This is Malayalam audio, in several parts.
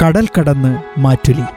കടൽ കടന്ന് മാറ്റുലി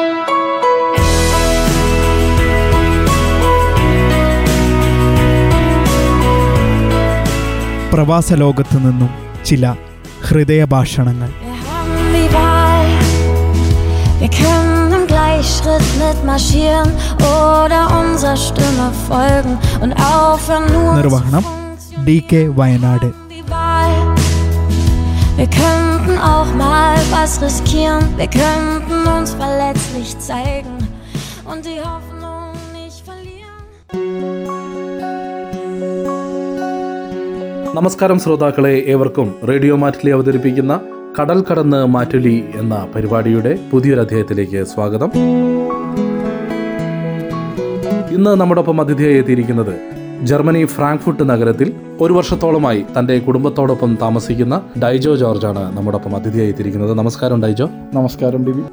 പ്രവാസ ലോകത്തു നിന്നും ചില ഹൃദയഭാഷണങ്ങൾ Wir haben die Wahl. Wir können im Gleichschritt mitmarschieren oder unserer Stimme folgen und aufhören nur zu നിർവഹണം funktionieren. D K Wayanad Die Wahl. Wir könnten auch mal was riskieren. Wir könnten uns verletzlich zeigen und die Hoffnung nicht verlieren. നമസ്കാരം ശ്രോതാക്കളെ ഏവർക്കും റേഡിയോ മാറ്റിലി അവതരിപ്പിക്കുന്ന കടൽ കടന്ന് മാറ്റുലി എന്ന പരിപാടിയുടെ പുതിയൊരു അധ്യായത്തിലേക്ക് സ്വാഗതം ഇന്ന് നമ്മോടൊപ്പം അതിഥിയായി എത്തിയിരിക്കുന്നത് ജർമ്മനി ഫ്രാങ്ക്ഫുട്ട് നഗരത്തിൽ ഒരു വർഷത്തോളമായി തന്റെ കുടുംബത്തോടൊപ്പം താമസിക്കുന്ന ഡൈജോ ജോർജാണ് നമ്മോടൊപ്പം അതിഥിയായി എത്തിയിരിക്കുന്നത് നമസ്കാരം ഡൈജോ നമസ്കാരം ബിബി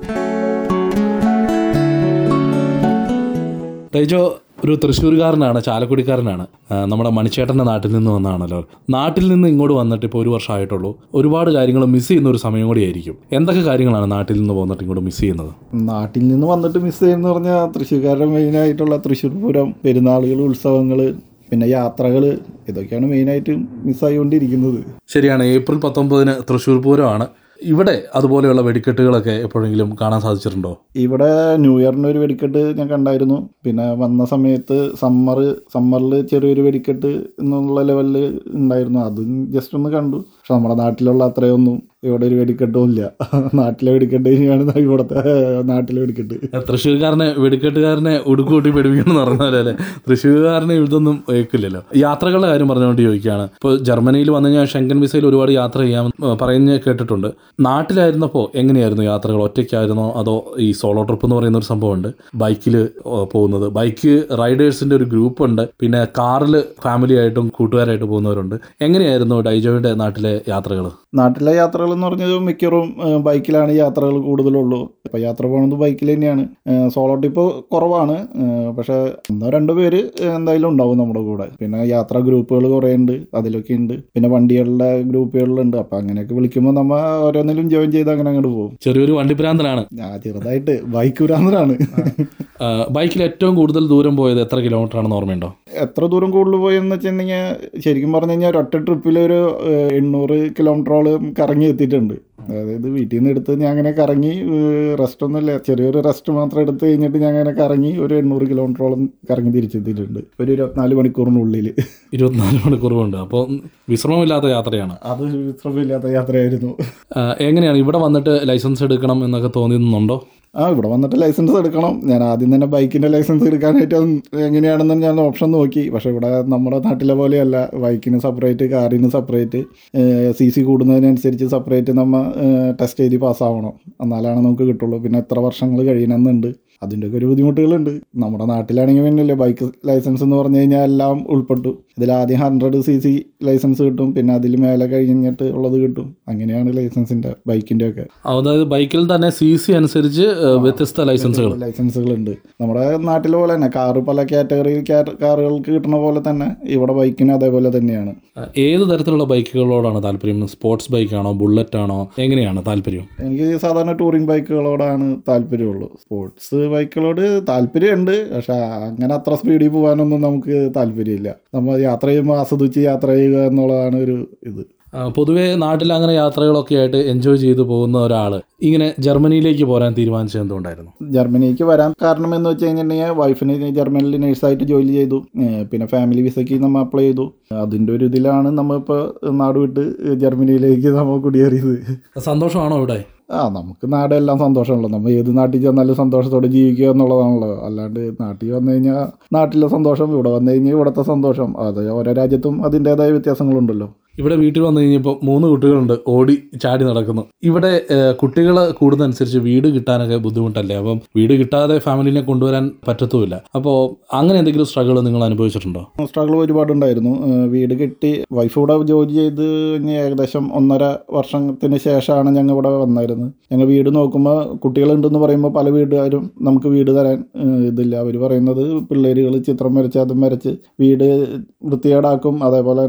ഡൈജോ ഒരു തൃശ്ശൂർകാരനാണ് ചാലക്കുടിക്കാരനാണ് ആ, നമ്മുടെ മണിച്ചേട്ടൻ്റെ നാട്ടിൽ നിന്ന് വന്നതാണല്ലോ നാട്ടിൽ നിന്ന് ഇങ്ങോട്ട് വന്നിട്ട് ഇപ്പോൾ ഒരു വർഷമായിട്ടുള്ളൂ ഒരുപാട് കാര്യങ്ങൾ മിസ് ചെയ്യുന്ന ഒരു സമയം കൂടിയായിരിക്കും എന്തൊക്കെ കാര്യങ്ങളാണ് നാട്ടിൽ നിന്ന് പോന്നിട്ട് ഇങ്ങോട്ട് മിസ് ചെയ്യുന്നത് നാട്ടിൽ നിന്ന് വന്നിട്ട് മിസ് ചെയ്യുന്ന പറഞ്ഞാൽ തൃശ്ശൂർക്കാരുടെ മെയിനായിട്ടുള്ള തൃശ്ശൂർ പൂരം പെരുന്നാളുകൾ ഉത്സവങ്ങൾ പിന്നെ യാത്രകൾ ഇതൊക്കെയാണ് മെയിനായിട്ട് മിസ്സായിക്കൊണ്ടിരിക്കുന്നത് ശരിയാണ് ഏപ്രിൽ പത്തൊമ്പതിന് തൃശ്ശൂർ പൂരമാണ് ഇവിടെ അതുപോലെയുള്ള വെടിക്കെട്ടുകളൊക്കെ എപ്പോഴെങ്കിലും കാണാൻ സാധിച്ചിട്ടുണ്ടോ ഇവിടെ ന്യൂ ഇയറിന് ഒരു വെടിക്കെട്ട് ഞാൻ കണ്ടായിരുന്നു പിന്നെ വന്ന സമയത്ത് സമ്മർ സമ്മറിൽ ചെറിയൊരു വെടിക്കെട്ട് എന്നുള്ള ലെവലിൽ ഉണ്ടായിരുന്നു അതും ജസ്റ്റ് ഒന്ന് കണ്ടു പക്ഷെ നമ്മുടെ നാട്ടിലുള്ള അത്രയൊന്നും ഇവിടെ ഒരു വെടിക്കെട്ടും ഇല്ല നാട്ടിലെ വെടിക്കെട്ട് തന്നെയാണ് ഇവിടുത്തെ നാട്ടിലെ വെടിക്കെട്ട് തൃശ്ശൂർക്കാരനെ വെടിക്കെട്ടുകാരനെ ഉടുക്കൂട്ടി പഠിപ്പിക്കണം എന്ന് പറഞ്ഞ പോലെ അല്ലേ തൃശ്ശൂർക്കാരനെ ഇതൊന്നും ഏക്കില്ലല്ലോ യാത്രകളുടെ കാര്യം പറഞ്ഞുകൊണ്ട് ചോദിക്കുകയാണ് ഇപ്പോൾ ജർമ്മനിയിൽ വന്നു കഴിഞ്ഞാൽ ഷെങ്കൻ വിസയിൽ ഒരുപാട് യാത്ര ചെയ്യാൻ പറയുന്ന കേട്ടിട്ടുണ്ട് നാട്ടിലായിരുന്നപ്പോൾ എങ്ങനെയായിരുന്നു യാത്രകൾ ഒറ്റയ്ക്കായിരുന്നോ അതോ ഈ സോളോ ട്രിപ്പ് എന്ന് പറയുന്ന ഒരു സംഭവമുണ്ട് ബൈക്കിൽ പോകുന്നത് ബൈക്ക് റൈഡേഴ്സിന്റെ ഒരു ഗ്രൂപ്പ് ഉണ്ട് പിന്നെ കാറിൽ ഫാമിലി ആയിട്ടും കൂട്ടുകാരായിട്ട് പോകുന്നവരുണ്ട് എങ്ങനെയായിരുന്നു ഡൈജോയുടെ നാട്ടിലെ യാത്രകൾ നാട്ടിലെ യാത്രകൾ എന്ന് പറഞ്ഞത് മിക്കറും ഏഹ്, ബൈക്കിലാണ് യാത്രകൾ കൂടുതലുള്ളൂ ഇപ്പോൾ യാത്ര പോകുന്നത് ബൈക്കിൽ തന്നെയാണ് ഏഹ്, സോളോ ട്രിപ്പ് കുറവാണ് ഏഹ്, പക്ഷേ ഒന്നോ രണ്ടോ പേര് എന്തായാലും ഉണ്ടാവും നമ്മുടെ കൂടെ പിന്നെ യാത്രാ ഗ്രൂപ്പുകൾ കുറേ ഉണ്ട് അതിലൊക്കെ ഉണ്ട് പിന്നെ വണ്ടികളുടെ ഗ്രൂപ്പുകളിലുണ്ട് അപ്പോൾ അങ്ങനെയൊക്കെ വിളിക്കുമ്പോൾ നമ്മൾ ഓരോന്നിലും ജോയിൻ ചെയ്ത് അങ്ങനെ അങ്ങോട്ട് പോകും ചെറിയൊരു വണ്ടിപ്രാന്തനാണ് ഞാൻ ചെറുതായിട്ട് ബൈക്ക് ഭ്രാന്തനാണ് ആ, ബൈക്കിൽ ഏറ്റവും കൂടുതൽ ദൂരം പോയത് എത്ര കിലോമീറ്റർ ആണെന്ന് ഓർമ്മയുണ്ടോ എത്ര ദൂരം കൂടുതൽ പോയെന്ന് വെച്ചിട്ടുണ്ടെങ്കിൽ ശരിക്കും പറഞ്ഞു കഴിഞ്ഞാൽ ഒറ്റ ട്രിപ്പിൽ ഒരു ഏഹ്, എണ്ണൂറ് കിലോമീറ്ററോളം കറങ്ങി എത്തിയിട്ടുണ്ട് അതായത് വീട്ടിൽ നിന്ന് എടുത്ത് ഞാൻ അങ്ങനെ കറങ്ങി റെസ്റ്റ് ഒന്നുമില്ല ചെറിയൊരു റെസ്റ്റ് മാത്രം എടുത്ത് കഴിഞ്ഞിട്ട് ഞാൻ അങ്ങനെ കറങ്ങി ഒരു എണ്ണൂറ് കിലോമീറ്ററോളം കറങ്ങി തിരിച്ചെത്തിയിട്ടുണ്ട് ഒരു ഇരുപത്തിനാല് മണിക്കൂറിനുള്ളിൽ ഇരുപത്തിനാല് മണിക്കൂർ കൊണ്ട് അപ്പോൾ വിശ്രമമില്ലാത്ത യാത്രയാണ് അത് വിശ്രമമില്ലാത്ത യാത്രയായിരുന്നു ആ, എങ്ങനെയാണ് ഇവിടെ വന്നിട്ട് ലൈസൻസ് എടുക്കണം എന്നൊക്കെ തോന്നുന്നുണ്ടോ ആ ഇവിടെ വന്നിട്ട് ലൈസൻസ് എടുക്കണം ഞാൻ ആദ്യം തന്നെ ബൈക്കിൻ്റെ ലൈസൻസ് എടുക്കാനായിട്ട് എങ്ങനെയാണെന്ന് ഞാൻ ഓപ്ഷൻ നോക്കി പക്ഷേ ഇവിടെ നമ്മുടെ നാട്ടിലെ പോലെയല്ല ബൈക്കിന് സെപ്പറേറ്റ് കാറിന് സെപ്പറേറ്റ് സി സി കൂടുന്നതിനനുസരിച്ച് സെപ്പറേറ്റ് നമ്മൾ ടെസ്റ്റ് എഴുതി പാസ്സാവണം എന്നാലാണ് നമുക്ക് കിട്ടുള്ളൂ പിന്നെ എത്ര വർഷങ്ങൾ കഴിയണമെന്നുണ്ട് അതിൻ്റെയൊക്കെ ഒരു ബുദ്ധിമുട്ടുകളുണ്ട് നമ്മുടെ നാട്ടിലാണെങ്കിൽ പിന്നല്ലേ ബൈക്ക് ലൈസൻസ് എന്ന് പറഞ്ഞു കഴിഞ്ഞാൽ എല്ലാം ഉൾപ്പെട്ടു ഇതിൽ ആദ്യം ഹൺഡ്രഡ് സി സി ലൈസൻസ് കിട്ടും പിന്നെ അതിൽ മേലെ കഴിഞ്ഞിട്ട് ഉള്ളത് കിട്ടും അങ്ങനെയാണ് ലൈസൻസിൻ്റെ ബൈക്കിൻ്റെ ഒക്കെ അതായത് ബൈക്കിൽ തന്നെ സി സി അനുസരിച്ച് ആ, വ്യത്യസ്ത ലൈസൻസുകൾ ലൈസൻസുകളുണ്ട് നമ്മുടെ നാട്ടിലെ പോലെ തന്നെ കാറ് പല കാറ്റഗറി കാറുകൾക്ക് കിട്ടുന്ന പോലെ തന്നെ ഇവിടെ ബൈക്കിന് അതേപോലെ തന്നെയാണ് ആ, ഏത് തരത്തിലുള്ള ബൈക്കുകളോടാണ് താല്പര്യം സ്പോർട്സ് ബൈക്കാണോ ബുള്ളറ്റ് ആണോ എങ്ങനെയാണ് താല്പര്യം എനിക്ക് സാധാരണ ടൂറിംഗ് ബൈക്കുകളോടാണ് താല്പര്യമുള്ളൂ സ്പോർട്സ് ബൈക്കുകളോട് താല്പര്യമുണ്ട് പക്ഷെ അങ്ങനെ അത്ര സ്പീഡിൽ പോകാനൊന്നും നമുക്ക് താല്പര്യമില്ല നമ്മൾ യാത്ര ചെയ്യുമ്പോൾ ആസ്വദിച്ച് യാത്ര ചെയ്യുക എന്നുള്ളതാണ് ഒരു ഇത് ആ, പൊതുവേ നാട്ടിൽ അങ്ങനെ യാത്രകളൊക്കെ ആയിട്ട് എൻജോയ് ചെയ്തു പോകുന്ന ഒരാൾ ഇങ്ങനെ ജർമ്മനിയിലേക്ക് പോരാൻ തീരുമാനിച്ചത് എന്തുകൊണ്ടായിരുന്നു ജർമ്മനിക്ക് വരാൻ കാരണം എന്ന് വെച്ച് കഴിഞ്ഞിട്ടുണ്ടെങ്കിൽ വൈഫിന് ജർമ്മനിയിൽ നേഴ്സായിട്ട് ജോലി ചെയ്തു ഏഹ് പിന്നെ ഫാമിലി വിസയ്ക്ക് നമ്മൾ അപ്ലൈ ചെയ്തു അതിൻ്റെ ഒരു ഇതിലാണ് നമ്മളിപ്പോൾ നാട് വിട്ട് ജർമ്മനിയിലേക്ക് നമ്മൾ കുടിയേറിയത് സന്തോഷമാണോ ഇവിടെ ആ നമുക്ക് നാടെല്ലാം സന്തോഷമാണല്ലോ നമ്മൾ ഏത് നാട്ടിൽ ചെന്നാലും സന്തോഷത്തോടെ ജീവിക്കുക എന്നുള്ളതാണല്ലോ അല്ലാണ്ട് നാട്ടിൽ വന്നു കഴിഞ്ഞാൽ നാട്ടിലെ സന്തോഷം ഇവിടെ വന്നു കഴിഞ്ഞാൽ ഇവിടുത്തെ സന്തോഷം അത് ഓരോ രാജ്യത്തും അതിൻ്റേതായ വ്യത്യാസങ്ങളുണ്ടല്ലോ ഇവിടെ വീട്ടിൽ വന്നു കഴിഞ്ഞപ്പോൾ മൂന്ന് കുട്ടികളുണ്ട് ഓടി ചാടി നടക്കുന്നു ഇവിടെ കുട്ടികൾ കൂടുന്നതനുസരിച്ച് വീട് കിട്ടാനൊക്കെ ബുദ്ധിമുട്ടല്ലേ അപ്പം വീട് കിട്ടാതെ ഫാമിലിനെ കൊണ്ടുവരാൻ പറ്റത്തുമില്ല അപ്പോൾ അങ്ങനെ എന്തെങ്കിലും സ്ട്രഗിൾ നിങ്ങൾ അനുഭവിച്ചിട്ടുണ്ടോ സ്ട്രഗിൾ ഒരുപാടുണ്ടായിരുന്നു ഏഹ് വീട് കെട്ടി വൈഫ് ഇവിടെ ജോലി ചെയ്ത് കഴിഞ്ഞ് ഏകദേശം ഒന്നര വർഷത്തിന് ശേഷമാണ് ഞങ്ങൾ ഇവിടെ വന്നായിരുന്നത് ഞങ്ങൾ വീട് നോക്കുമ്പോൾ കുട്ടികളുണ്ടെന്ന് പറയുമ്പോൾ പല വീട്ടുകാരും നമുക്ക് വീട് തരാൻ ഏഹ് ഇതില്ല അവർ പറയുന്നത് പിള്ളേരുകൾ ചിത്രം വരച്ച് അതും വരച്ച് വീട് വൃത്തികേടാക്കും അതേപോലെ തന്നെ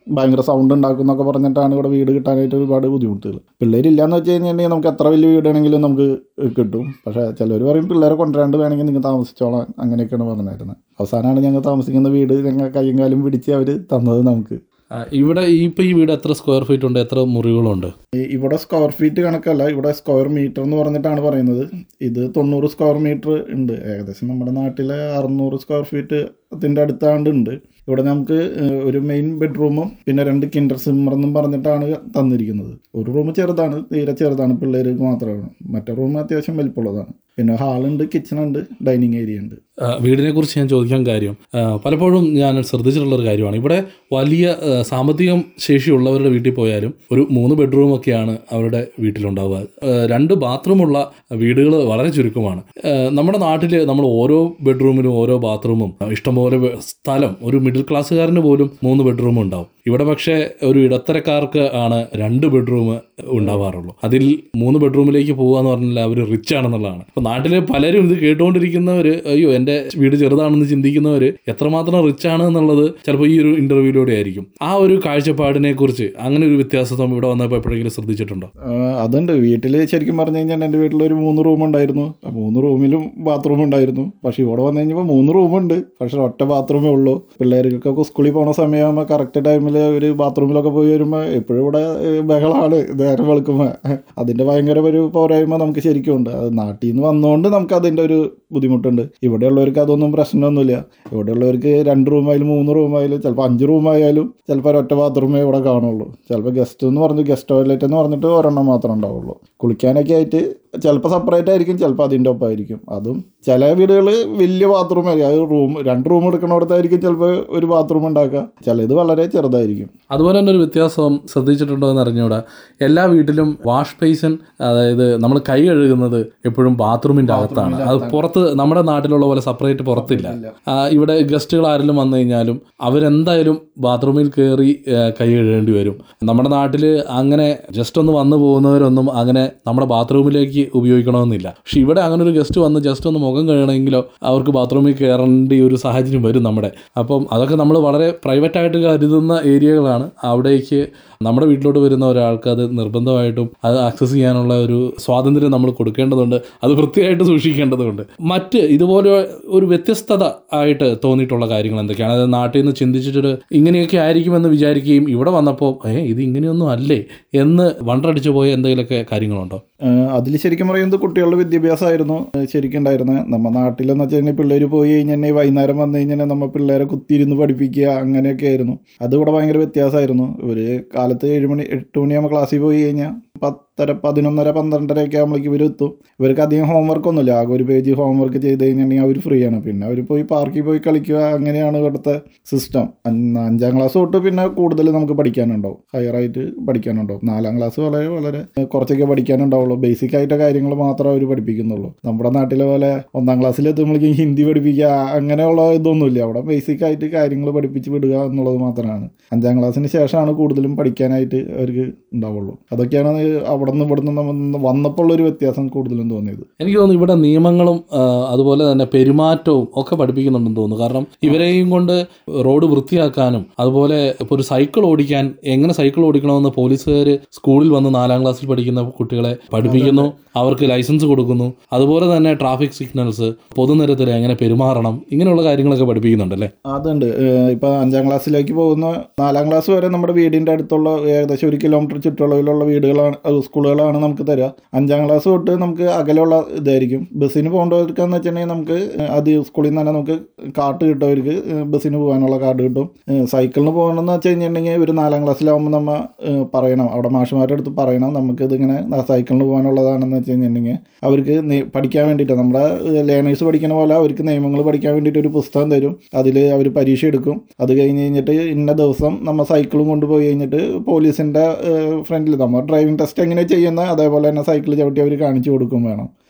ഭയങ്കര സൗണ്ട് ഉണ്ടാക്കും എന്നൊക്കെ പറഞ്ഞിട്ടാണ് ഇവിടെ വീട് കിട്ടാനായിട്ട് ഒരുപാട് ബുദ്ധിമുട്ടുകൾ പിള്ളേരില്ലാന്ന് വെച്ച് കഴിഞ്ഞിട്ടുണ്ടെങ്കിൽ നമുക്ക് എത്ര വലിയ വീടാണെങ്കിലും നമുക്ക് കിട്ടും പക്ഷേ ചിലർ പറയും പിള്ളേരെ കൊണ്ടുവരാണ്ട് വേണമെങ്കിൽ നിങ്ങൾ താമസിച്ചോളാം അങ്ങനെയൊക്കെയാണ് പറഞ്ഞിരുന്നത് അവസാനമാണ് ഞങ്ങൾ താമസിക്കുന്ന വീട് ഞങ്ങൾ കയ്യും കാലും പിടിച്ച് അവർ തന്നത് നമുക്ക് ആ, ഇവിടെ ഇപ്പൊ ഈ വീട് എത്ര സ്ക്വയർ ഫീറ്റ് ഉണ്ട് എത്ര മുറികളുണ്ട് ഈ- ഇവിടെ സ്ക്വയർ ഫീറ്റ് കണക്കല്ല ഇവിടെ സ്ക്വയർ മീറ്റർ എന്ന് പറഞ്ഞിട്ടാണ് പറയുന്നത് ഇത് തൊണ്ണൂറ് സ്ക്വയർ മീറ്റർ ഉണ്ട് ഏകദേശം നമ്മുടെ നാട്ടിലെ അറുന്നൂറ് സ്ക്വയർ ഫീറ്റ് അതിൻ്റെ അടുത്താണ്ട് ഉണ്ട് ഇവിടെ നമുക്ക് ഏഹ്, ഒരു മെയിൻ ബെഡ്റൂമും പിന്നെ രണ്ട് കിൻഡർ സിമ്മർ എന്നും പറഞ്ഞിട്ടാണ് തന്നിരിക്കുന്നത് ഒരു റൂം ചെറുതാണ് തീരെ ചെറുതാണ് പിള്ളേർക്ക് മാത്രമാണ് മറ്റേ റൂം അത്യാവശ്യം വലിപ്പമുള്ളതാണ് പിന്നെ ഹാളുണ്ട് കിച്ചൺ ഉണ്ട് ഡൈനിങ് ഏരിയ ഉണ്ട് ആ, വീടിനെ കുറിച്ച് ഞാൻ ചോദിക്കാൻ കാര്യം ആ, പലപ്പോഴും ഞാൻ ശ്രദ്ധിച്ചിട്ടുള്ള ഒരു കാര്യമാണ് ഇവിടെ വലിയ ആ, സാമ്പത്തികം ശേഷിയുള്ളവരുടെ വീട്ടിൽ പോയാലും ഒരു മൂന്ന് ബെഡ്റൂം ഒക്കെയാണ് അവരുടെ വീട്ടിലുണ്ടാവുക ആ, രണ്ട് ബാത്റൂമുള്ള വീടുകൾ വളരെ ചുരുക്കമാണ് ആ, നമ്മുടെ നാട്ടിൽ നമ്മൾ ഓരോ ബെഡ്റൂമിനും ഓരോ ബാത്റൂമും ആ, ഇഷ്ടംപോലെ വെ- സ്ഥലം ഒരു മിഡിൽ ക്ലാസ്സുകാരന് പോലും മൂന്ന് ബെഡ്റൂം ഉണ്ടാവും ഇവിടെ പക്ഷേ ഒരു ഇടത്തരക്കാർക്ക് ആണ് രണ്ട് ബെഡ്റൂം ഉണ്ടാവാറുള്ളൂ അതിൽ മൂന്ന് ബെഡ്റൂമിലേക്ക് പോകുക എന്ന് പറഞ്ഞാൽ അവർ റിച്ച് ആണെന്നുള്ളതാണ് അപ്പോൾ നാട്ടിലെ പലരും ഇത് കേട്ടുകൊണ്ടിരിക്കുന്നവർ അയ്യോ എൻ്റെ വീട് ചെറുതാണെന്ന് ചിന്തിക്കുന്നവർ എത്രമാത്രം റിച്ച് ആണ് എന്നുള്ളത് ചിലപ്പോൾ ഈ ഒരു ഇന്റർവ്യൂയിലൂടെ ആയിരിക്കും ആ ഒരു കാഴ്ചപ്പാടിനെ കുറിച്ച് അങ്ങനെ ഒരു വ്യത്യാസത്വം ഇവിടെ വന്നപ്പോൾ എപ്പോഴെങ്കിലും ശ്രദ്ധിച്ചിട്ടുണ്ടോ ആ, അതുണ്ട് വീട്ടിൽ ശരിക്കും പറഞ്ഞു കഴിഞ്ഞാൽ എൻ്റെ വീട്ടിൽ ഒരു മൂന്ന് റൂം ഉണ്ടായിരുന്നു ആ മൂന്ന് റൂമിലും ബാത്റൂം ഉണ്ടായിരുന്നു പക്ഷേ ഇവിടെ വന്നു കഴിഞ്ഞപ്പോൾ മൂന്ന് റൂമുണ്ട് പക്ഷേ ഒറ്റ ബാത്റൂമേ ഉള്ളൂ പിള്ളേർക്കൊക്കെ സ്കൂളിൽ പോണ സമയമാകുമ്പോൾ കറക്റ്റ് ടൈമിൽ ഒരു ബാത്റൂമിലൊക്കെ പോയി വരുമ്പോൾ എപ്പോഴും ഇവിടെ ഏ, ബഹളമാണ് നേരം വെളുക്കുമ്പോൾ അതിൻ്റെ ഭയങ്കര ഒരു പോരായ്മ നമുക്ക് ശരിക്കും ഉണ്ട് അത് നാട്ടിൽ നിന്ന് വന്നുകൊണ്ട് നമുക്ക് അതിൻ്റെ ഒരു ബുദ്ധിമുട്ടുണ്ട് ഇവിടെയുള്ളവർക്ക് അതൊന്നും പ്രശ്നമൊന്നുമില്ല ഇവിടെയുള്ളവർക്ക് രണ്ട് റൂമായാലും മൂന്ന് റൂമായാലും ചിലപ്പോൾ അഞ്ച് റൂമായാലും ചിലപ്പോൾ ഒരൊറ്റ ബാത്റൂമേ ഇവിടെ കാണുള്ളൂ ചിലപ്പോൾ ഗസ്റ്റ് എന്ന് പറഞ്ഞ് ഗസ്റ്റ് ടോയ്ലറ്റ് എന്ന് പറഞ്ഞിട്ട് ഒരെണ്ണം മാത്രമേ ഉണ്ടാവുള്ളൂ കുളിക്കാനൊക്കെ ആയിട്ട് ചിലപ്പോൾ സെപ്പറേറ്റ് ആയിരിക്കും ചിലപ്പോൾ അതിൻ്റെ ഒപ്പമായിരിക്കും അതും ചില വീടുകൾ വലിയ ബാത്റൂം ആയിരിക്കും അത് റൂം രണ്ട് റൂം എടുക്കണോടത്തായിരിക്കും ചിലപ്പോൾ ഒരു ബാത്റൂം ഉണ്ടാക്കുക ചിലത് വളരെ ചെറുതായിരിക്കും അതുപോലെ തന്നെ ഒരു വ്യത്യാസം ശ്രദ്ധിച്ചിട്ടുണ്ടോ എന്ന് അറിഞ്ഞൂടാ എല്ലാ വീട്ടിലും വാഷ് ബേസിൻ അതായത് നമ്മൾ കൈ കഴുകുന്നത് എപ്പോഴും ബാത്റൂമിന്റെ അകത്താണ് അത് പുറത്ത് നമ്മുടെ നാട്ടിലുള്ള പോലെ സെപ്പറേറ്റ് പുറത്തില്ല ആ, ഇവിടെ ഗസ്റ്റുകൾ ആരെങ്കിലും വന്നു കഴിഞ്ഞാലും അവരെന്തായാലും ബാത്റൂമിൽ കയറി ആ, കൈ കഴുകേണ്ടി വരും നമ്മുടെ നാട്ടിൽ അങ്ങനെ ജസ്റ്റ് ഒന്ന് വന്നു പോകുന്നവരൊന്നും അങ്ങനെ നമ്മുടെ ബാത്റൂമിലേക്ക് ഉപയോഗിക്കണമെന്നില്ല പക്ഷെ ഇവിടെ അങ്ങനെ ഒരു ഗസ്റ്റ് വന്ന് ജസ്റ്റ് ഒന്ന് മുഖം കഴുകണമെങ്കിലോ അവർക്ക് ബാത്റൂമിൽ കയറേണ്ട ഒരു സാഹചര്യം വരും നമ്മുടെ അപ്പം അതൊക്കെ നമ്മൾ വളരെ പ്രൈവറ്റ് ആയിട്ട് കരുതുന്ന ഏരിയകളാണ് അവിടേക്ക് നമ്മുടെ വീട്ടിലോട്ട് വരുന്ന ഒരാൾക്ക് അത് നിർബന്ധമായിട്ടും അത് ആക്സസ് ചെയ്യാനുള്ള ഒരു സ്വാതന്ത്ര്യം നമ്മൾ കൊടുക്കേണ്ടതുണ്ട് അത് വൃത്തിയായിട്ട് സൂക്ഷിക്കേണ്ടതുണ്ട് മറ്റ് ഇതുപോലെ ഒരു വ്യത്യസ്തത ആയിട്ട് തോന്നിയിട്ടുള്ള കാര്യങ്ങൾ എന്തൊക്കെയാണ് അതായത് നാട്ടിൽ നിന്ന് ചിന്തിച്ചിട്ട് ഇങ്ങനെയൊക്കെ ആയിരിക്കുമെന്ന് വിചാരിക്കുകയും ഇവിടെ വന്നപ്പോൾ ഏ ഇത് ഇങ്ങനെയൊന്നും അല്ലേ എന്ന് വണ്ടടിച്ചു പോയ എന്തെങ്കിലുമൊക്കെ കാര്യങ്ങളുണ്ടോ അതിൽ ശരിക്കും പറയുന്നത് കുട്ടികളുടെ വിദ്യാഭ്യാസമായിരുന്നു ഏഹ് ശരിക്കും ഉണ്ടായിരുന്നത് നമ്മുടെ നാട്ടിലെന്ന് വെച്ച് കഴിഞ്ഞാൽ പിള്ളേർ പോയി കഴിഞ്ഞാൽ വൈകുന്നേരം വന്നു കഴിഞ്ഞാൽ നമ്മൾ പിള്ളേരെ കുത്തിയിരുന്ന് പഠിപ്പിക്കുക അങ്ങനെയൊക്കെ ആയിരുന്നു അത് ഇവിടെ ഭയങ്കര വ്യത്യാസമായിരുന്നു ഒരു കാലത്ത് ഏഴ് മണി എട്ട് മണിയാകുമ്പോൾ ക്ലാസ്സിൽ പോയി കഴിഞ്ഞാൽ പത്തര പതിനൊന്നര പന്ത്രണ്ടര ഒക്കെ ആകുമ്പോഴേക്ക് ഇവർ എത്തും ഇവർക്ക് അധികം ഹോംവർക്ക് ഒന്നുമില്ല ആകെ ഒരു പേജ് ഹോംവർക്ക് ചെയ്ത് കഴിഞ്ഞിട്ടുണ്ടെങ്കിൽ അവർ ഫ്രീ ആണ് പിന്നെ അവർ പോയി പാർക്കിൽ പോയി കളിക്കുക അങ്ങനെയാണ് ഇവിടുത്തെ സിസ്റ്റം അഞ്ചാം ക്ലാസ് തൊട്ട് പിന്നെ കൂടുതൽ നമുക്ക് പഠിക്കാനുണ്ടാവും ഹയറായിട്ട് പഠിക്കാനുണ്ടാവും നാലാം ക്ലാസ് വളരെ വളരെ കുറച്ചൊക്കെ പഠിക്കാനുണ്ടാവുള്ളൂ ബേസിക് ആയിട്ട് കാര്യങ്ങൾ മാത്രമേ അവർ പഠിപ്പിക്കുന്നുള്ളൂ നമ്മുടെ നാട്ടിലെ പോലെ ഒന്നാം ക്ലാസ്സിൽ എത്തുമ്പോഴേക്കും ഹിന്ദി പഠിപ്പിക്കുക അങ്ങനെയുള്ള ഇതൊന്നുമില്ല അവിടെ ബേസിക് ആയിട്ട് കാര്യങ്ങൾ പഠിപ്പിച്ച് വിടുക എന്നുള്ളത് മാത്രമാണ് അഞ്ചാം ക്ലാസ്സിന് ശേഷമാണ് കൂടുതലും പഠിക്കാനായിട്ട് അവർക്ക് ഉണ്ടാവുള്ളൂ അതൊക്കെയാണ് അവിടെ നിന്ന് ഇവിടെ നിന്ന് വന്നപ്പോൾ ഒരു വ്യത്യാസം കൂടുതലും തോന്നിയത് എനിക്ക് തോന്നുന്നു ഇവിടെ നിയമങ്ങളും ആ, അതുപോലെ തന്നെ പെരുമാറ്റവും ഒക്കെ പഠിപ്പിക്കുന്നുണ്ടെന്ന് തോന്നുന്നു കാരണം ഇവരെയും കൊണ്ട് റോഡ് വൃത്തിയാക്കാനും അതുപോലെ ഇപ്പോൾ ഒരു സൈക്കിൾ ഓടിക്കാൻ എങ്ങനെ സൈക്കിൾ ഓടിക്കണമെന്ന് പോലീസുകാർ സ്കൂളിൽ വന്ന് നാലാം ക്ലാസ്സിൽ പഠിക്കുന്ന കുട്ടികളെ പഠിപ്പിക്കുന്നു അവർക്ക് ലൈസൻസ് കൊടുക്കുന്നു അതുപോലെ തന്നെ ട്രാഫിക് സിഗ്നൽസ് പൊതുനിരത്തിൽ എങ്ങനെ പെരുമാറണം ഇങ്ങനെയുള്ള കാര്യങ്ങളൊക്കെ പഠിപ്പിക്കുന്നുണ്ടല്ലേ അതുണ്ട് ഏഹ് ഇപ്പൊ അഞ്ചാം ക്ലാസ്സിലേക്ക് പോകുന്ന നാലാം ക്ലാസ് വരെ നമ്മുടെ വീടിന്റെ അടുത്തുള്ള ഏകദേശം ഒരു കിലോമീറ്റർ ചുറ്റളവിലുള്ള വീടുകളാണ് അത് സ്കൂളുകളാണ് നമുക്ക് തരിക അഞ്ചാം ക്ലാസ് തൊട്ട് നമുക്ക് അകലെയുള്ള ഇതായിരിക്കും ബസ്സിന് പോകേണ്ടവർക്കെന്ന് വെച്ചിട്ടുണ്ടെങ്കിൽ നമുക്ക് അത് സ്കൂളിൽ നിന്ന് തന്നെ നമുക്ക് കാർഡ് കിട്ടും ഏഹ് ബസ്സിന് പോകാനുള്ള കാർഡ് കിട്ടും ഏഹ് സൈക്കിളിന് പോകണമെന്ന് വെച്ച് കഴിഞ്ഞിട്ടുണ്ടെങ്കിൽ ഒരു നാലാം ക്ലാസ്സിലാവുമ്പോൾ നമ്മൾ ഏഹ് പറയണം അവിടെ മാഷുമാരുടെ അടുത്ത് പറയണം നമുക്ക് ഇതിങ്ങനെ സൈക്കിളിന് പോകാനുള്ളതാണെന്ന് വെച്ച് കഴിഞ്ഞിട്ടുണ്ടെങ്കിൽ അവർക്ക് നി- പഠിക്കാൻ വേണ്ടിയിട്ട് നമ്മുടെ ലേണേഴ്സ് പഠിക്കുന്ന പോലെ അവർക്ക് നിയമങ്ങൾ പഠിക്കാൻ വേണ്ടിയിട്ട് ഒരു പുസ്തകം തരും അതിൽ അവർ പരീക്ഷ എടുക്കും അത് കഴിഞ്ഞ് കഴിഞ്ഞിട്ട് ഇന്ന ദിവസം നമ്മൾ സൈക്കിളും കൊണ്ടുപോയി കഴിഞ്ഞിട്ട് പോലീസിൻ്റെ ഫ്രണ്ടിൽ നമ്മൾ ഡ്രൈവിംഗ് ടെസ്റ്റ് എങ്ങനെ ചെയ്യുന്ന അതേപോലെ തന്നെ സൈക്കിൾ ചവിട്ടി അവർ കാണിച്ചു കൊടുക്കും വേണം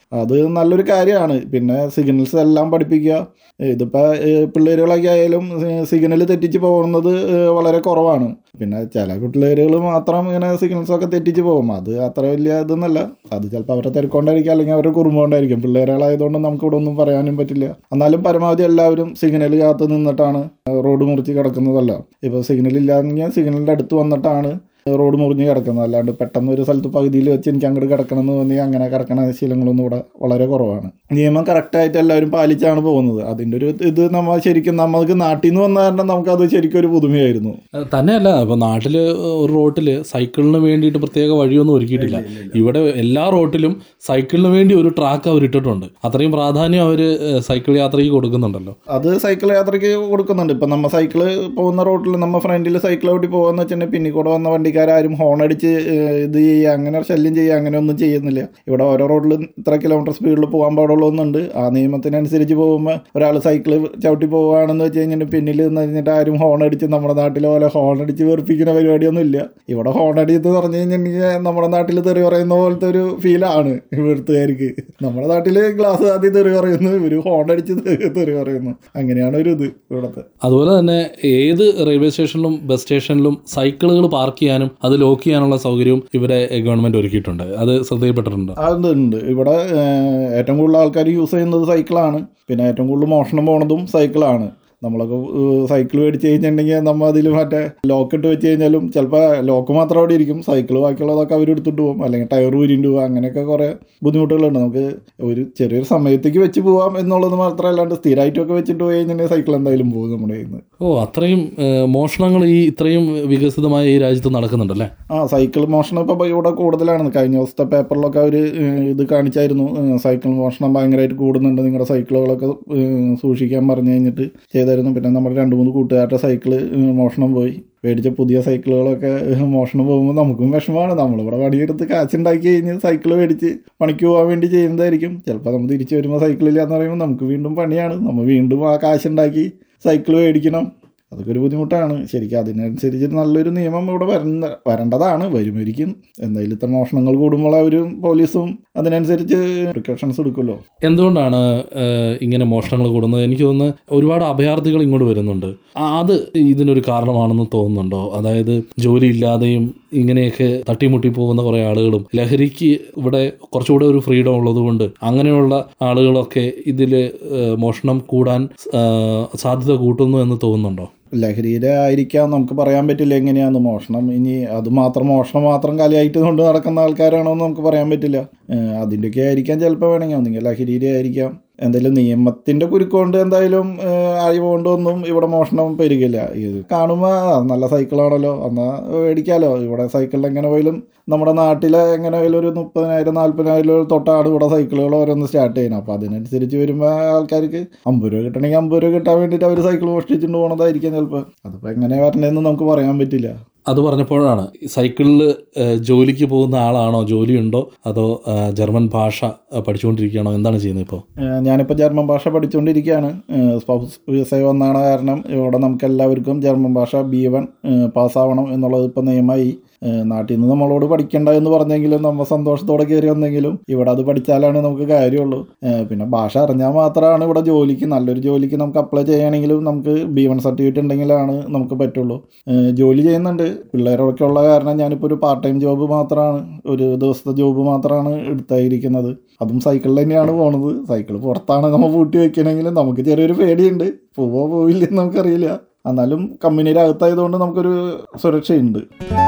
അത് നല്ലൊരു കാര്യമാണ് പിന്നെ സിഗ്നൽസ് എല്ലാം പഠിപ്പിക്കുക ഇതിപ്പോൾ പിള്ളേരുകളൊക്കെ ആയാലും സിഗ്നൽ തെറ്റിച്ച് പോകുന്നത് ഏഹ്, വളരെ കുറവാണ് പിന്നെ ചില പിള്ളേരുകൾ മാത്രം ഇങ്ങനെ സിഗ്നൽസൊക്കെ തെറ്റിച്ച് പോകും അത് അത്ര വലിയ ഇതൊന്നല്ല അത് ചിലപ്പോൾ അവരുടെ തിരക്കൊണ്ടായിരിക്കും അല്ലെങ്കിൽ അവരുടെ കുറുമ്പ് കൊണ്ടായിരിക്കും പിള്ളേരുകളായതുകൊണ്ട് നമുക്ക് ഇവിടെ ഒന്നും പറയാനും പറ്റില്ല എന്നാലും പരമാവധി എല്ലാവരും സിഗ്നൽ കാത്ത് നിന്നിട്ടാണ് റോഡ് മുറിച്ച് കിടക്കുന്നതല്ല ഇപ്പോൾ സിഗ്നൽ ഇല്ലാന്നെങ്കിൽ സിഗ്നലിൻ്റെ അടുത്ത് വന്നിട്ടാണ് റോഡ് മുറിഞ്ഞ് കിടക്കുന്നത് അല്ലാണ്ട് പെട്ടെന്ന് ഒരു സ്ഥലത്ത് പകുതിയിൽ വെച്ച് എനിക്ക് അങ്ങോട്ട് കിടക്കണം എന്ന് തോന്നി അങ്ങനെ കിടക്കണ ശീലങ്ങളൊന്നും ഇവിടെ വളരെ കുറവാണ് നിയമം കറക്റ്റായിട്ട് എല്ലാവരും പാലിച്ചാണ് പോകുന്നത് അതിൻ്റെ ഒരു ഇത് നമ്മൾ ശരിക്കും നമുക്ക് നാട്ടിൽ നിന്ന് വന്ന കാരണം നമുക്കത് ശരിക്കും ഒരു പുതുമയായിരുന്നു അത് തന്നെയല്ല ഇപ്പോൾ നാട്ടിൽ ഒരു റോട്ടിൽ സൈക്കിളിന് വേണ്ടിയിട്ട് പ്രത്യേക വഴിയൊന്നും ഒരുക്കിയിട്ടില്ല ഇവിടെ എല്ലാ റോട്ടിലും സൈക്കിളിന് വേണ്ടി ഒരു ട്രാക്ക് അവർ ഇട്ടിട്ടുണ്ട് അത്രയും പ്രാധാന്യം അവർ സൈക്കിൾ യാത്രയ്ക്ക് കൊടുക്കുന്നുണ്ടല്ലോ അത് സൈക്കിൾ യാത്രയ്ക്ക് കൊടുക്കുന്നുണ്ട് ഇപ്പം നമ്മൾ സൈക്കിള് പോകുന്ന റോട്ടിൽ നമ്മൾ ഫ്രണ്ടിൽ സൈക്കിൾ ഓടി പോകാന്ന് വെച്ചിട്ടുണ്ടെങ്കിൽ പിന്നിൽ കൂടെ വന്ന വണ്ടിക്കാരും ഹോൺ അടിച്ച് ഏഹ്, ഇത് ചെയ്യുക അങ്ങനെ ശല്യം ചെയ്യുക അങ്ങനെ ഒന്നും ചെയ്യുന്നില്ല ഇവിടെ ഓരോ റോഡിൽ ഇത്ര കിലോമീറ്റർ സ്പീഡിൽ പോകാൻ പാടുള്ളൂന്നുണ്ട് ആ നിയമത്തിനനുസരിച്ച് പോകുമ്പോൾ ഒരാൾ സൈക്കിൾ ചവിട്ടി പോവുകയാണെന്ന് വെച്ച് കഴിഞ്ഞിട്ട് പിന്നിൽ നിന്ന് കഴിഞ്ഞിട്ട് ആരും ഹോൺ അടിച്ച് നമ്മുടെ നാട്ടിലെ പോലെ ഹോൺ അടിച്ച് വെറുപ്പിക്കുന്ന പരിപാടിയൊന്നും ഇല്ല ഇവിടെ ഹോൺ അടിച്ച് പറഞ്ഞു കഴിഞ്ഞിട്ടുണ്ടെങ്കിൽ നമ്മുടെ നാട്ടിൽ തെറി പറയുന്ന പോലത്തെ ഒരു ഫീലാണ് ഇവിടുത്തുകാർക്ക് നമ്മുടെ നാട്ടിൽ ഗ്ലാസ് ആദ്യം തെറി പറയുന്നു ഇവർ ഹോൺ അടിച്ച് തെ- തെറി പറയുന്നു അങ്ങനെയാണ് ഒരു ഇത് ഇവിടുത്തെ അതുപോലെ അതുപോലെ തന്നെ ഏത് റെയിൽവേ സ്റ്റേഷനിലും ബസ് സ്റ്റേഷനിലും സൈക്കിളുകൾ പാർക്ക് ചെയ്യാനും അത് ലോക്ക് ചെയ്യാനുള്ള സൗകര്യവും ഇവിടെ ഗവൺമെന്റ് ഒരുക്കിയിട്ടുണ്ട് അത് ശ്രദ്ധയിൽപ്പെട്ടിട്ടുണ്ട് അതുണ്ട് ഇവിടെ ഏഹ്, ഏറ്റവും കൂടുതൽ ആൾക്കാർ യൂസ് ചെയ്യുന്നത് സൈക്കിളാണ് പിന്നെ ഏറ്റവും കൂടുതൽ മോഷണം പോണതും സൈക്കിളാണ് നമ്മളൊക്കെ സൈക്കിൾ മേടിച്ച് കഴിഞ്ഞിട്ടുണ്ടെങ്കിൽ നമ്മൾ അതിൽ മറ്റേ ലോക്ക് ഇട്ട് വെച്ച് കഴിഞ്ഞാലും ചിലപ്പോൾ ലോക്ക് മാത്രം അവിടെ ഇരിക്കും സൈക്കിൾ ബാക്കിയുള്ളതൊക്കെ അവർ എടുത്തിട്ട് പോകും അല്ലെങ്കിൽ ടയർ ഊരിണ്ട് പോകും അങ്ങനെയൊക്കെ കുറേ ബുദ്ധിമുട്ടുകളുണ്ട് നമുക്ക് ഒരു ചെറിയൊരു സമയത്തേക്ക് വെച്ച് പോവാം എന്നുള്ളത് മാത്രമല്ല അല്ലാണ്ട് സ്ഥിരമായിട്ടൊക്കെ വെച്ചിട്ട് പോയി കഴിഞ്ഞിട്ടുണ്ടെങ്കിൽ സൈക്കിൾ എന്തായാലും പോകും നമ്മുടെ കയ്യിൽ നിന്ന് ഓ അത്രയും മോഷണങ്ങൾ ഈ ഇത്രയും വികസിതമായ ഈ രാജ്യത്ത് നടക്കുന്നുണ്ടല്ലേ ആ സൈക്കിൾ മോഷണം ഇപ്പോൾ ഇവിടെ കൂടുതലാണ് കഴിഞ്ഞ ദിവസത്തെ പേപ്പറിലൊക്കെ അവർ ഇത് കാണിച്ചായിരുന്നു ഏഹ് സൈക്കിൾ മോഷണം ഭയങ്കരമായിട്ട് കൂടുന്നുണ്ട് നിങ്ങളുടെ സൈക്കിളുകളൊക്കെ ഏഹ് സൂക്ഷിക്കാൻ പറഞ്ഞു കഴിഞ്ഞിട്ട് ചെയ്തായിരുന്നു പിന്നെ നമ്മുടെ രണ്ട് മൂന്ന് കൂട്ടുകാരുടെ സൈക്കിള് ഏഹ് മോഷണം പോയി മേടിച്ച പുതിയ സൈക്കിളുകളൊക്കെ ഏഹ് മോഷണം പോകുമ്പോൾ നമുക്കും വിഷമമാണ് നമ്മളിവിടെ പണിയെടുത്ത് കാശുണ്ടാക്കി കഴിഞ്ഞ് സൈക്കിൾ മേടിച്ച് പണിക്ക് പോകാൻ വേണ്ടി ചെയ്യുന്നതായിരിക്കും ചിലപ്പോൾ നമ്മൾ തിരിച്ച് വരുമ്പോൾ സൈക്കിളില്ല എന്ന് പറയുമ്പോൾ നമുക്ക് വീണ്ടും പണിയാണ് നമ്മൾ വീണ്ടും ആ കാശുണ്ടാക്കി സൈക്കിൾ മേടിക്കണം അതൊക്കെ ഒരു ബുദ്ധിമുട്ടാണ് ശരിക്കും അതിനനുസരിച്ച് നല്ലൊരു നിയമം ഇവിടെ വരുന്ന വരേണ്ടതാണ് വരുമായിരിക്കും എന്തായാലും ഇത്ര മോഷണങ്ങൾ കൂടുമ്പോൾ അവരും പോലീസും അതിനനുസരിച്ച് പ്രിക്കോഷൻസ് എടുക്കുമല്ലോ എന്തുകൊണ്ടാണ് ഏഹ്, ഇങ്ങനെ മോഷണങ്ങൾ കൂടുന്നത് എനിക്ക് തോന്നുന്നു ഒരുപാട് അഭയാർത്ഥികൾ ഇങ്ങോട്ട് വരുന്നുണ്ട് ആ, അത് ഇതിനൊരു കാരണമാണെന്ന് തോന്നുന്നുണ്ടോ അതായത് ജോലി ഇല്ലാതെയും ഇങ്ങനെയൊക്കെ തട്ടിമുട്ടി പോകുന്ന കുറേ ആളുകളും ലഹരിക്ക് ഇവിടെ കുറച്ചുകൂടെ ഒരു ഫ്രീഡം ഉള്ളതുകൊണ്ട് അങ്ങനെയുള്ള ആളുകളൊക്കെ ഇതിൽ മോഷണം കൂടാൻ ഏഹ്, സാധ്യത കൂട്ടുന്നു എന്ന് തോന്നുന്നുണ്ടോ ലഹരിയുടെ ആയിരിക്കാം നമുക്ക് പറയാൻ പറ്റില്ല എങ്ങനെയാന്ന് മോഷണം ഇനി അത് മാത്രം മോഷണം മാത്രം കലയായിട്ട് കൊണ്ട് നടക്കുന്ന ആൾക്കാരാണോ എന്ന് നമുക്ക് പറയാൻ പറ്റില്ല ഏഹ് അതിൻ്റെയൊക്കെ ആയിരിക്കാം ചിലപ്പോൾ വേണമെങ്കിൽ ഒന്നെങ്കിൽ ലഹരിയുടെ ആയിരിക്കാം എന്തായാലും നിയമത്തിൻ്റെ കുരുക്കൊണ്ട് എന്തായാലും ആയി കൊണ്ടൊന്നും ഇവിടെ മോഷണം പെരുകില്ല ഇത് കാണുമ്പോൾ നല്ല സൈക്കിളാണല്ലോ എന്നാൽ മേടിക്കാമല്ലോ ഇവിടെ സൈക്കിളിൽ എങ്ങനെ പോയാലും നമ്മുടെ നാട്ടിലെ എങ്ങനെ പോയാലും ഒരു മുപ്പതിനായിരം നാൽപ്പതിനായിരം തൊട്ടാണ് ഇവിടെ സൈക്കിളുകൾ ഓരോന്ന് സ്റ്റാർട്ട് ചെയ്യുന്നത് അപ്പോൾ അതിനനുസരിച്ച് വരുമ്പോൾ ആൾക്കാർക്ക് അമ്പത് രൂപ കിട്ടണമെങ്കിൽ അമ്പത് രൂപ കിട്ടാൻ വേണ്ടിയിട്ട് അവർ സൈക്കിൾ മോഷ്ടിച്ചുകൊണ്ട് പോകണതായിരിക്കും ചിലപ്പോൾ അതിപ്പോൾ എങ്ങനെ വരണതെന്ന് നമുക്ക് പറയാൻ പറ്റില്ല അത് പറഞ്ഞപ്പോഴാണ് ഈ സൈക്കിളിൽ ഏഹ്, ജോലിക്ക് പോകുന്ന ആളാണോ ജോലിയുണ്ടോ അതോ ഏഹ്, ജർമ്മൻ ഭാഷ ഏഹ്, പഠിച്ചുകൊണ്ടിരിക്കുകയാണോ എന്താണ് ചെയ്യുന്നത് ഇപ്പോൾ ഏഹ് ഞാനിപ്പോൾ ജർമ്മൻ ഭാഷ പഠിച്ചുകൊണ്ടിരിക്കുകയാണ് ഏഹ് സ്പൗസ് വിസ വന്നാണ് കാരണം ഇവിടെ നമുക്ക് എല്ലാവർക്കും ജർമ്മൻ ഭാഷ ബി വൺ പാസ്സാവണം എന്നുള്ളത് ഇപ്പോൾ നിയമമായി ഏഹ് നാട്ടിൽ നിന്ന് നമ്മളോട് പഠിക്കണ്ട എന്ന് പറഞ്ഞെങ്കിലും നമ്മൾ സന്തോഷത്തോടെ കയറി വന്നെങ്കിലും ഇവിടെ അത് പഠിച്ചാലാണ് നമുക്ക് കാര്യമുള്ളൂ ഏഹ് പിന്നെ ഭാഷ അറിഞ്ഞാൽ മാത്രമാണ് ഇവിടെ ജോലിക്ക് നല്ലൊരു ജോലിക്ക് നമുക്ക് അപ്ലൈ ചെയ്യുകയാണെങ്കിലും നമുക്ക് ബി വൺ സർട്ടിഫിക്കറ്റ് ഉണ്ടെങ്കിലാണ് നമുക്ക് പറ്റുള്ളൂ ഏഹ് ജോലി ചെയ്യുന്നുണ്ട് പിള്ളേരൊക്കെ ഉള്ള കാരണം ഞാനിപ്പോൾ ഒരു പാർട്ട് ടൈം ജോബ് മാത്രമാണ് ഒരു ദിവസത്തെ ജോബ് മാത്രമാണ് എടുത്തായിരിക്കുന്നത് അതും സൈക്കിളിൽ തന്നെയാണ് പോണത് സൈക്കിൾ പുറത്താണ് നമ്മൾ പൂട്ടി വെക്കണമെങ്കിൽ നമുക്ക് ചെറിയൊരു പേടിയുണ്ട് പോവോ പോവില്ലെന്ന് നമുക്കറിയില്ല എന്നാലും കമ്പനിയുടെ അകത്തായതുകൊണ്ട് നമുക്കൊരു സുരക്ഷയുണ്ട്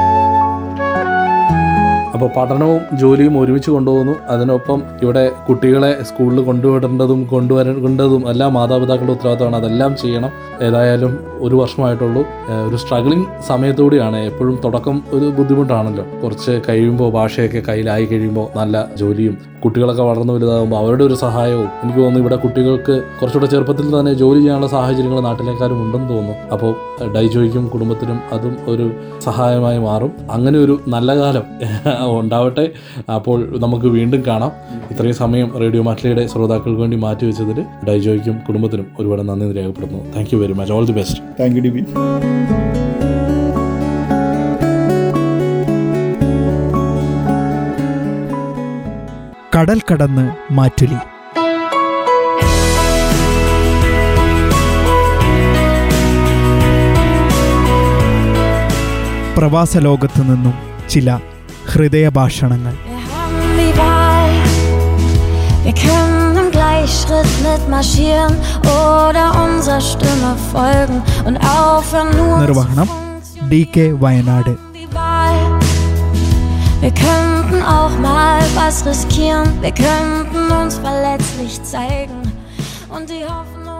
അപ്പോൾ പഠനവും ജോലിയും ഒരുമിച്ച് കൊണ്ടുപോകുന്നു അതിനൊപ്പം ഇവിടെ കുട്ടികളെ സ്കൂളിൽ കൊണ്ടുവിടേണ്ടതും കൊണ്ടുവരേണ്ടതും എല്ലാം മാതാപിതാക്കളുടെ ഉത്തരവാദിത്തമാണ് അതെല്ലാം ചെയ്യണം ഏതായാലും ഒരു വർഷമായിട്ടുള്ളൂ ഏഹ് ഒരു സ്ട്രഗ്ലിംഗ് സമയത്തുകൂടിയാണ് എപ്പോഴും തുടക്കം ഒരു ബുദ്ധിമുട്ടാണല്ലോ കുറച്ച് കഴിയുമ്പോൾ ഭാഷയൊക്കെ കയ്യിലായി കഴിയുമ്പോൾ നല്ല ജോലിയും കുട്ടികളൊക്കെ വളർന്നു വലുതാകുമ്പോൾ അവരുടെ ഒരു സഹായവും എനിക്ക് തോന്നുന്നു ഇവിടെ കുട്ടികൾക്ക് കുറച്ചുകൂടെ ചെറുപ്പത്തിൽ തന്നെ ജോലി ചെയ്യാനുള്ള സാഹചര്യങ്ങൾ നാട്ടിലേക്കാരും ഉണ്ടെന്ന് തോന്നുന്നു അപ്പോൾ ഡൈജോയ്ക്കും കുടുംബത്തിനും അതും ഒരു സഹായമായി മാറും അങ്ങനെ ഒരു നല്ല കാലം ഉണ്ടാവട്ടെ അപ്പോൾ നമുക്ക് വീണ്ടും കാണാം ഇത്രയും സമയം റേഡിയോ മാറ്റ്ലിയുടെ ശ്രോതാക്കൾക്ക് വേണ്ടി മാറ്റിവെച്ചതിൽ ഡൈജോയ്ക്കും കുടുംബത്തിനും ഒരുപാട് നന്ദി രേഖപ്പെടുന്നു thank you very much all the best thank you D B കടൽ കടന്ന് മാറ്റുലി പ്രവാസ ലോകത്തു നിന്നും ചില ഹൃദയഭാഷണങ്ങൾ Wir haben die Wahl. Wir können im Gleichschritt mitmarschieren oder unserer Stimme folgen und aufhören nur നിർവഹണം zu funktionieren. D K Wayanad Die Wahl. Wir könnten auch mal was riskieren. Wir könnten uns verletzlich zeigen und die Hoffnung